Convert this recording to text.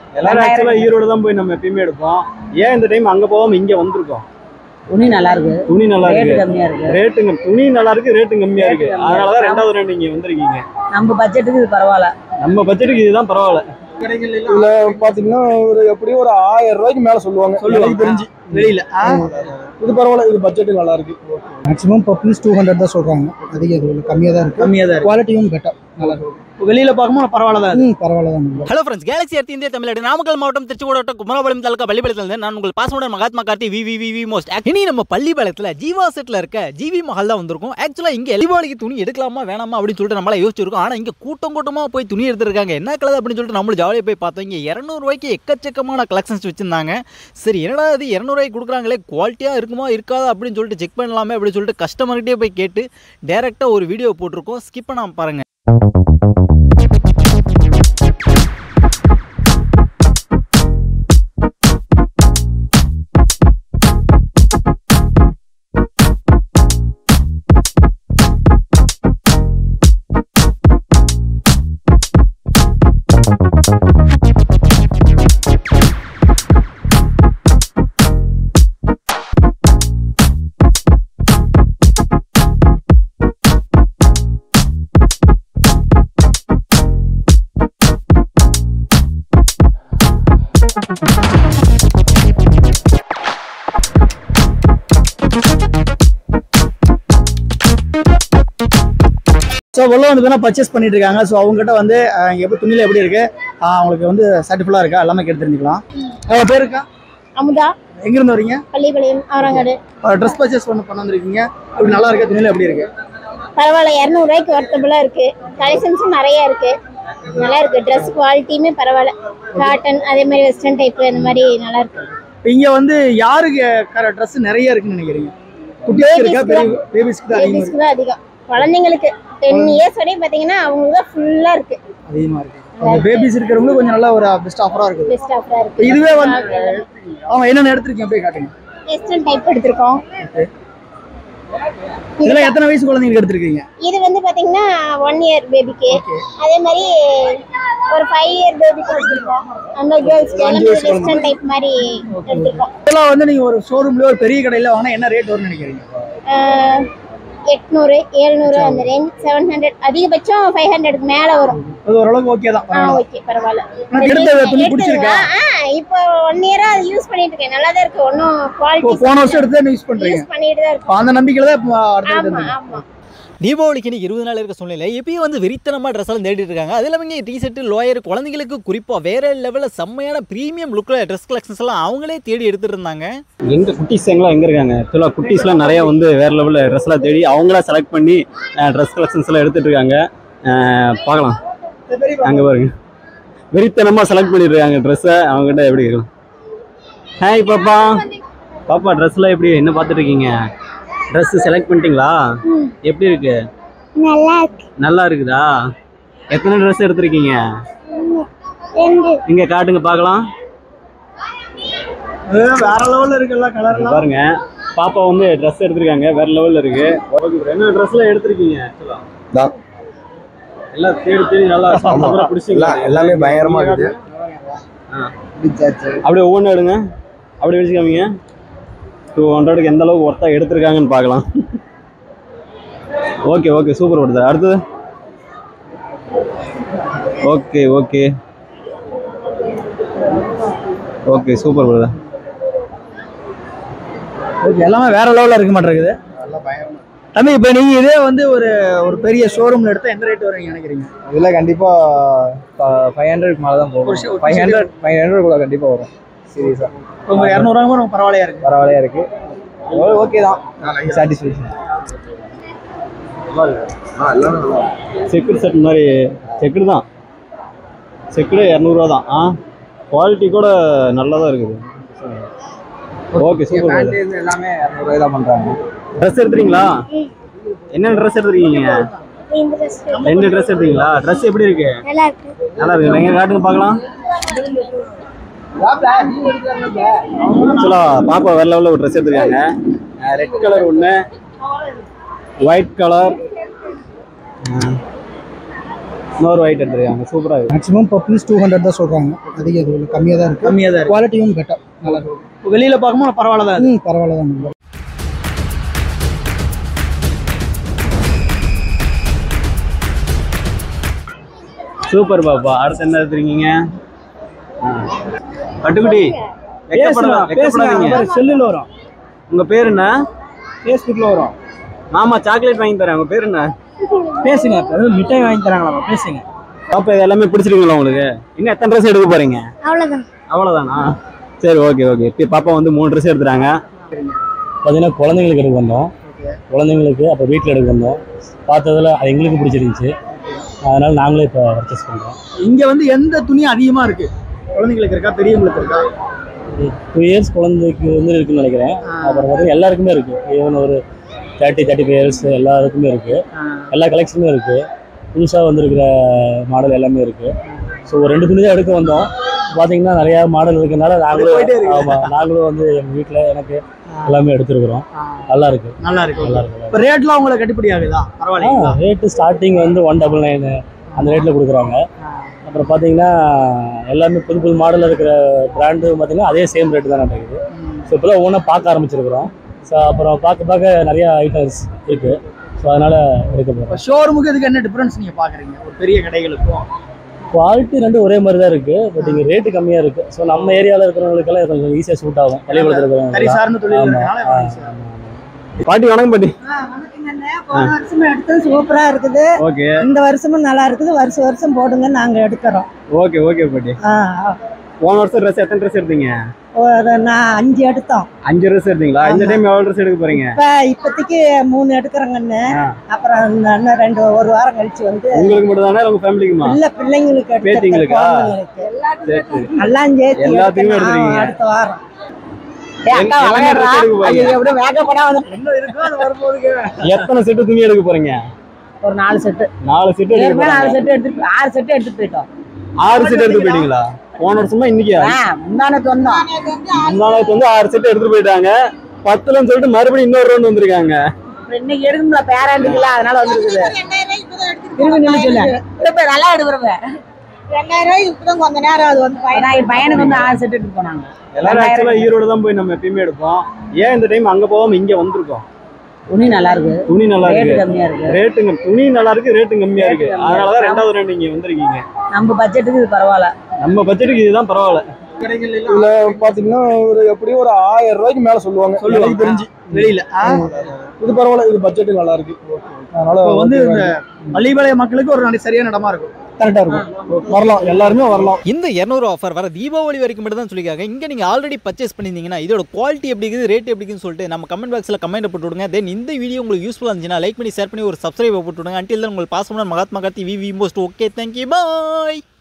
எல்லாரும் ஆக்சுவலா ஈரோடு தான் போய் நம்ம எப்பயுமே எடுப்போம் ஏன் இந்த டைம் அங்க போகாம இங்க வந்திருக்கோம் துணி நல்லா இருக்கு துணி நல்லா ரேட்டு இருக்கு கம்மியா இருக்கு ரேட்டுங்க துணி நல்லா இருக்கு ரேட்டு கம்மியா இருக்கு Rate கம்மியா அதனாலதான் இருக்கு. ரெண்டாவது ரெண்டு இங்க வந்திருக்கீங்க நம்ம பட்ஜெட்டுக்கு இது பரவாயில்ல நம்ம பட்ஜெட்டுக்கு இதுதான் பரவாயில்ல இதுல பாத்தீங்கன்னா ஒரு எப்படியும் ஒரு ஆயிரம் ரூபாய்க்கு மேல சொல்லுவாங்க சொல்லுவாங்க. எனக்கு தெரிஞ்சு வெளியில இது பரவாயில்ல இது பட்ஜெட் நல்லா இருக்கு மேக்ஸிமம் இப்போ பீஸ் டூ ஹண்ட்ரட் தான் சொல்கிறாங்க அதிக இது கம்மியாக தான் இருக்குது கம்மியா தான் இருக்கு குவாலிட்டியும் பெட்டர் நல்லா இருக்கு வெளியில பார்க்கும்போது பரவாயில்ல தான் ம் பரவாயில்ல தான் நல்லா ஹலோ ஃப்ரெண்ட்ஸ் கேலக்ஸி எர்த் இந்திய தமிழ்நாடு நாமக்கல் மாவட்டம் திருச்சிக்கோட குமரபாளையம் தாலுக்கா பள்ளிப்பாளையத்தில் நான் உங்கள் பாசமுடன் Mahatma Karthi V V V V most இனி நம்ம பள்ளிப்பாளையத்தில் ஜீவா செட்டில் இருக்க ஜிவி மஹால் தான் வந்திருக்கும் ஆக்சுவலாக இங்கே எலிபாலிக்கு துணி எடுக்கலாமா வேணாமா அப்படின்னு சொல்லிட்டு நம்மள யோசிச்சிருக்கோம் ஆனால் இங்கே கூட்டம் கூட்டமாக போய் துணி எடுத்துருக்காங்க என்ன கலர் அப்படின்னு சொல்லிட்டு நம்மளும் ஜாலியாக போய் பார்த்தோம் இங்கே இரநூறுவாய்க்கு எக்கச்சக்கமான கலெக்ஷன்ஸ் வச்சிருந்தாங்க சரி என்னடா இது இரநூறுவாய்க்கு கொடுக்குறாங்களே குவாலிட்டியாக இருக்குமா இருக்காதா அப்படின்னு சொல்லிட்டு செக் பண்ணலாமே அப்படின்னு சொல்லிட்டு கஸ்டமர்கிட்டே போய் கேட்டு டேரெக்டாக ஒரு வீடியோ போட்டிருக்கோம் ஸ்கிப் பண்ணாம பாருங்க ஸோ உள்ள வந்து பார்த்தா பர்ச்சேஸ் பண்ணிட்டு இருக்காங்க ஸோ அவங்ககிட்ட வந்து அஹ், இங்க எப்படி துணியில எப்படி இருக்கு அஹ், அவங்களுக்கு வந்து சாட்டிஸ்ஃபுல்லா இருக்கா எல்லாமே கேட்டு தெரிஞ்சுக்கலாம் அவங்க பேர் இருக்கா அமுதா எங்க இருந்து வரீங்க பள்ளிப்பாளையம் ஆறாங்காடு ட்ரெஸ் பர்ச்சேஸ் பண்ண பண்ண வந்திருக்கீங்க இப்படி நல்லா இருக்கா துணியில எப்படி இருக்கு பரவாயில்ல இரநூறுவாய்க்கு ஒர்த்தபுளாக இருக்கு கலெக்ஷன்ஸும் நிறைய இருக்கு நல்லா இருக்கு ட்ரெஸ் குவாலிட்டியுமே பரவாயில்ல காட்டன் அதே மாதிரி வெஸ்டர்ன் டைப் அந்த மாதிரி நல்லா இருக்கு இப்ப இங்க வந்து யாருக்கு ட்ரெஸ் நிறைய இருக்குன்னு நினைக்கிறீங்க குட்டிஸ்க்கு இருக்கா பெரிய பேபிஸ்க்கு தான் அதிகமா இருக்கு லேடிஸ்க்கு தான் அதிகம் குழந்தைங்களுக்கு டென் இயர்ஸ் வரையும் பார்த்தீங்கன்னா அவங்களுக்கு தான் ஃபுல்லாக இருக்கு அதிகமா இருக்கு அந்த பேபிஸ் இருக்கிறவங்களுக்கு கொஞ்சம் நல்ல ஒரு பெஸ்ட் ஆஃபரா இருக்குது பெஸ்ட் ஆஃபராக இப்ப இருக்கு இதுவே வந்து அவங்க என்னென்ன எடுத்திருக்கீங்க அப்படியே காட்டுங்க வெஸ்டர்ன் டைப் எடுத்திருக்கோம் இதெல்லாம் எத்தனை வயசு குழந்தைங்களுக்கு எடுத்திருக்கீங்க இது வந்து பார்த்தீங்கன்னா ஒன் இயர் பேபிக்கு அதே மாதிரி ஒரு ஃபைவ் இயர் பேபிக்கு எடுத்திருக்கோம் அந்த கேர்ள்ஸ்க்கு எல்லாமே வெஸ்டர்ன் டைப் மாதிரி எடுத்திருக்கோம் இதெல்லாம் வந்து நீங்க ஒரு ஷோரூம்லயோ ஒரு பெரிய கடையில வாங்கினா என்ன ரேட் வரும்னு நினைக்கிறீங்க ஆஹ் எட்நூறு எழுநூறு அந்த ரேஞ்ச் செவன் ஹண்ட்ரட் அதிகபட்சம் ஃபைவ் ஹண்ட்ரட்க்கு மேலே வரும் அது ஓரளவுக்கு ஓகே தான் ஆ பரவாயில்ல. ஓகே பரவாயில்ல உனக்கு எடுத்த துணி எடுத்தது பிடிச்சிருக்கா? தான். ஆ இப்போ ஒன் இயரா அது யூஸ் பண்ணிட்டு இருக்கேன் நல்லா தான் இருக்கு ஒன்றும் இப்போ குவாலிட்டி போன வருஷம் எடுத்து யூஸ் பண்றீங்க யூஸ் பண்ணிட்டு தான் இப்போ இருக்கோம் அந்த நம்பிக்கையில தான் இப்போ அடுத்த ஆமா எடுத்தீங்க. ஆமா தீபாவளிக்கு இன்னைக்கு இருபது நாள் இருக்க சூழ்நிலை இப்பயும் வந்து வெறித்தனமாக ட்ரெஸ் எல்லாம் தேடிட்டு இருக்காங்க அது இல்லாமல் இங்கே டிஷர்ட் லோயர் குழந்தைங்களுக்கு குறிப்பாக வேற லெவலில் செம்மையான ப்ரீமியம் லுக்கில் ட்ரெஸ் கலெக்ஷன்ஸ் எல்லாம் அவங்களே தேடி எடுத்துட்டு இருந்தாங்க எங்க குட்டீஸ் எங்கெல்லாம் எங்க இருக்காங்க ஆக்சுவலாக குட்டீஸ்லாம் நிறைய வந்து வேற லெவலில் ட்ரெஸ்லாம் தேடி அவங்களா செலக்ட் பண்ணி ட்ரெஸ் கலெக்ஷன்ஸ் எல்லாம் எடுத்துட்டு இருக்காங்க அஹ், பார்க்கலாம் அங்க பாருங்க வெறித்தனமா செலக்ட் பண்ணிட்டு இருக்காங்க ட்ரெஸ்ஸை அவங்ககிட்ட எப்படி இருக்கலாம் ஹாய் பாப்பா பாப்பா ட்ரெஸ்லாம் எப்படி என்ன பார்த்துட்டு இருக்கீங்க ட்ரெஸ் செலக்ட் பண்ணிட்டீங்களா எப்படி இருக்கு நல்லா இருக்கு நல்லா இருக்குதா எத்தனை ட்ரெஸ் எடுத்திருக்கீங்க ரெண்டு இங்க காட்டுங்க பார்க்கலாம் வேற லெவல்ல இருக்குல்ல கலர்லாம் பாருங்க பாப்பா வந்து ட்ரெஸ் எடுத்திருக்காங்க வேற லெவல்ல இருக்கு ஓகே bro. என்ன ட்ரெஸ்ல எடுத்திருக்கீங்க actually? தான். எல்லாம் தேடி தேடி நல்லா அப்புறம் பிடிச்சிங்களா எல்லாம் எல்லாமே பயங்கரமா இருக்குது அப்படியே ஒவ்வொன்றும் எடுங்க அப்படியே வச்சு காமிங்க டூ ஹண்ட்ரடுக்கு எந்த அளவுக்கு ஒர்த்தா எடுத்திருக்காங்கன்னு பார்க்கலாம் ஓகே ஓகே சூப்பர் வருது அடுத்தது ஓகே ஓகே ஓகே சூப்பர் வருது ஓகே எல்லாமே வேற லெவலில் இருக்க மாட்டேங்குது தம்பி இப்போ நீங்கள் இதே வந்து ஒரு ஒரு பெரிய ஷோரூம்ல எடுத்தா எந்த ரேட் வருவீங்க நினைக்கிறீங்க இதுல கண்டிப்பா ஃபைவ் ஹண்ட்ரட் மேல தான் ஒரு போகும் ஷ- ஒரு five t-shirt. Hundred five hundred கூட கண்டிப்பா வரும் சீரியஸா இப்போ இரநூறுவா ரொம்ப பரவாயில்லையா இருக்கு பரவாயில்லையா இருக்கு ஓகே தான் சாட்டிஸ்ஃபேக்ஷன் செக்குடு செட் மாதிரி செக்குடு தான் செக்குடு இரநூறுவா தான் ஆ குவாலிட்டி கூட நல்லா தான் இருக்குது ஓகே சூப்பர் இருந்து எல்லாமே இரநூறுவாய் தான் பண்றாங்க ட்ரெஸ் எடுத்துறீங்களா என்ன ட்ரெஸ் எடுத்துருக்கீங்க இந்த dress ரெண்டு ட்ரெஸ் எடுத்தீங்களா ட்ரெஸ் எப்படி இருக்கு நல்லா இருக்கு நல்லா இருக்கு எங்க காட்டுங்க பார்க்கலாம் ஆக்சுவலா பாப்பா வேற லெவலில் ஒரு ட்ரெஸ் எடுத்திருக்காங்க ரெட் கலர் ஒன்று ஒயிட் கலர் இன்னொரு ஒயிட் எடுத்துருக்காங்க சூப்பராக இருக்கு மேக்ஸிமம் இப்போ பீஸ் டூ ஹண்ட்ரட் தான் சொல்கிறாங்க அதிகம் இது இல்லை கம்மியாக தான் இருக்குது கம்மியாக தான் இருக்கு குவாலிட்டியும் பெட்டர் நல்லா இருக்கு வெளியில பார்க்கும்போது பரவாயில்ல தான் ம் பரவாயில்ல தான் நல்லா சூப்பர் பாப்பா அடுத்து என்ன எடுத்துருக்கீங்க ஆ. கட்டுக்குட்டி வெக்கப்படாத- வெக்கப்படாதீங்க செல்லுல வரும் உங்க பேர் என்ன ஃபேஸ்புக்ல வரும் மாமா சாக்லேட் வாங்கி தரேன் உங்க பேர் என்ன பேசுங்க இப்ப ஏதோ மிட்டாய் வாங்கி தராங்களாமா பேசுங்க பாப்பா இது எல்லாமே பிடிச்சிருக்குங்களா உங்களுக்கு இன்னும் எத்தனை ட்ரெஸ் எடுக்க போறீங்க அவ்வளவுதான் அவ்வளோதானா சரி ஓகே ஓகே இப்போ பாப்பா வந்து மூணு ட்ரெஸ் எடுத்துட்டாங்க பார்த்தீங்கன்னா குழந்தைங்களுக்கு எடுக்க வந்தோம் குழந்தைங்களுக்கு அப்போ வீட்டில் எடுக்க வந்தோம் பார்த்ததுல அது எங்களுக்கு பிடிச்சிருந்துச்சு அதனால் நாங்களே இப்போ பர்ச்சேஸ் பண்ணுறோம் இங்க வந்து எந்த துணி அதிகமா இருக்கு குழந்தைங்களுக்கு இருக்கா பெரியவங்களுக்கு இருக்கா டூ இயர்ஸ் குழந்தைக்கு வந்து இருக்குன்னு நினைக்கிறேன் அப்புறம் பார்த்தீங்கன்னா எல்லாருக்குமே இருக்குது ஈவன் ஒரு தேர்ட்டி தேர்ட்டி ஃபைவ் இயர்ஸ் எல்லாருக்குமே இருக்குது எல்லா கலெக்ஷனுமே இருக்குது புதுசாக வந்திருக்கிற மாடல் எல்லாமே இருக்குது ஸோ ஒரு ரெண்டு துணி தான் எடுக்க வந்தோம் பார்த்தீங்கன்னா நிறையா மாடல் இருக்கனால நாங்களும் போயிட்டே இருக்கு. ஆமாம் நாங்களும் வந்து எங்கள் வீட்டில் எனக்கு எல்லாமே எடுத்துருக்குறோம் நல்லா இருக்கு நல்லா இருக்கு நல்லா இருக்கு இப்ப ரேட்லாம் உங்களுக்கு கட்டுப்படி ஆகுதா பரவாயில்லைங்களா ரேட்டு ஸ்டார்டிங் வந்து ஒன் டபுள் நைனு அந்த ரேட்டில் கொடுக்குறாங்க அப்புறம் பார்த்தீங்கன்னா எல்லாமே புது புது மாடலில் இருக்கிற பிராண்டு பார்த்தீங்கன்னா அதே சேம் ரேட்டு தான் நடக்குது ஸோ இப்போ தான் ஒவ்வொன்றா பார்க்க ஆரம்பிச்சிருக்கிறோம் ஸோ அப்புறம் பார்க்க பார்க்க நிறைய ஐட்டம்ஸ் இருக்குது ஸோ அதனால் எடுக்க போகிறோம் இப்ப ஷோரூமுக்கு இதுக்கு என்ன டிஃபரன்ஸ் நீங்க பாக்குறீங்க ஒரு பெரிய கடைகளுக்கும் குவாலிட்டி ரெண்டும் ஒரே மாதிரி தான் இருக்குது பட் இங்கே ரேட்டு கம்மியாக இருக்குது ஸோ நம்ம ஏரியாவில் இருக்கிறவங்களுக்கெல்லாம் இது கொஞ்சம் ஈஸியாக சூட் ஆகும் பள்ளிக்கூடத்தில் கறி இருக்கிறவங்க சார்ந்த தொழில் ஆமா. இருக்கனால பாட்டி வணக்கம் பாட்டி போன வருஷமும் எடுத்தது சூப்பரா இருக்குது ஓகே இந்த வருஷமும் நல்லா இருக்குது வருஷம் வருஷம் போடுங்க நாங்க எடுக்கிறோம் ஓகே ஓகே பாட்டி ஆ, போன வருஷம் ட்ரெஸ் எத்தனை ட்ரெஸ் எடுத்தீங்க ஒரு நான் அஞ்சு எடுத்தோம் அஞ்சு ட்ரெஸ் எடுத்தீங்களா இந்த டைம் எவ்வளோ ட்ரெஸ் எடுக்க போறீங்க இப்ப இப்போதைக்கு மூணு எடுக்கிறேங்கன்னு ஆ. அப்புறம் இந்த இன்னும் ரெண்டு ஒரு வாரம் கழிச்சு வந்து உங்களுக்கு மட்டும் தானே உங்க ஃபேமிலிக்குமா இல்ல பிள்ளைங்களுக்கு எடுத்திருக்கேன், பேத்திங்களுக்கா? குழந்தைங்களுக்கு. சரி சரி எல்லாம் சேர்த்து எல்லாத்துக்குமே எடுக்கணும். எடுத்துருக்கீங்க. அடுத்த வாரம் ஏய், அக்கா என்ன- என்ன வளர்றா. dress எடுக்க போறீங்க? ஐயோ, எப்படியும் வேகப்படா வந்து என்ன இருக்கோ அது வரும்போதுக்கு எத்தனை செட்டு துணி எடுக்க போறீங்க ஒரு நாலு செட்டு நாலு செட்டு எடுக்க ஏற்கனவே நாலு போறாங்க செட்டு எடுத்துட்டு ஆறு செட்டு எடுத்துட்டு போயிட்டோம் ஆறு செட்டு எடுத்து போயிட்டீங்களா போன வருஷமா இன்னைக்கு ஆ, முந்தானத்து வந்தோம் முன்னாள் வந்து ஆறு செட்டு எடுத்துட்டு போயிட்டாங்க பத்துலன்னு சொல்லிட்டு மறுபடியும் இன்னொரு ரவுண்ட் வந்திருக்காங்க அப்புறம் இன்னைக்கு எடுக்கணும்ல பேராண்டுக்குல அதனால வந்துருக்குது திரும்பி நின்று சொல்ல இப்ப நல்லா எடுக்கிறவ ரெண்டாயிரம் ரூபாய் இப்பதான் கொஞ்ச நேரம் அது வந்து நான் என் பையனுக்கு வந்து ஆறு செட்டு எடுத்து போனாங்க எல்லாரும் ஆக்சுவலா ஈரோடு தான் போய் நம்ம எப்பயுமே எடுப்போம் ஏன் இந்த டைம் அங்க போகாம இங்க வந்திருக்கோம் துணி நல்லா இருக்கு துணி நல்லா ரேட்டு இருக்கு கம்மியா இருக்கு ரேட்டுங்க துணி நல்லா இருக்கு ரேட்டு கம்மியா இருக்கு Rate கம்மியா அதனாலதான் இருக்கு. ரெண்டாவது ரெண்டு இங்க வந்திருக்கீங்க நம்ம பட்ஜெட்டுக்கு இது பரவாயில்ல நம்ம பட்ஜெட்டுக்கு இதுதான் பரவாயில்ல இதுல பாத்தீங்கன்னா ஒரு எப்படியும் ஒரு ஆயிரம் ரூபாய்க்கு மேல சொல்லுவாங்க சொல்லுவாங்க. எனக்கு தெரிஞ்சு வெளியில இது பரவாயில்ல இது பட்ஜெட் நல்லா இருக்கு அதனால இப்போ வந்து okay இந்த பள்ளிப்பாளைய மக்களுக்கு ஒரு நல்ல சரியான இடமா இருக்கும் கரெக்டா இருக்கும் வரலாம் எல்லாருமே வரலாம் இந்த இரநூறு ஆஃபர் வர தீபாவளி வரைக்கும் மட்டும் தான் சொல்லியிருக்காங்க இங்கே நீங்கள் ஆல்ரெடி பர்ச்சேஸ் பண்ணியிருந்தீங்கன்னா இதோட குவாலிட்டி எப்படி இருக்குது ரேட் எப்படி இருக்குன்னு சொல்லிட்டு நம்ம கமெண்ட் பாக்ஸில் கமெண்ட் போட்டு விடுங்க தென் இந்த வீடியோ உங்களுக்கு யூஸ்ஃபுல்லாக இருந்துச்சுன்னா லைக் பண்ணி ஷேர் பண்ணி ஒரு சப்ஸ்கிரைப் போட்டு விடுங்க அன்டில் தான் உங்களுக்கு பாஸ் பண்ண Mahatma Karthi V V most okay thank you பாய்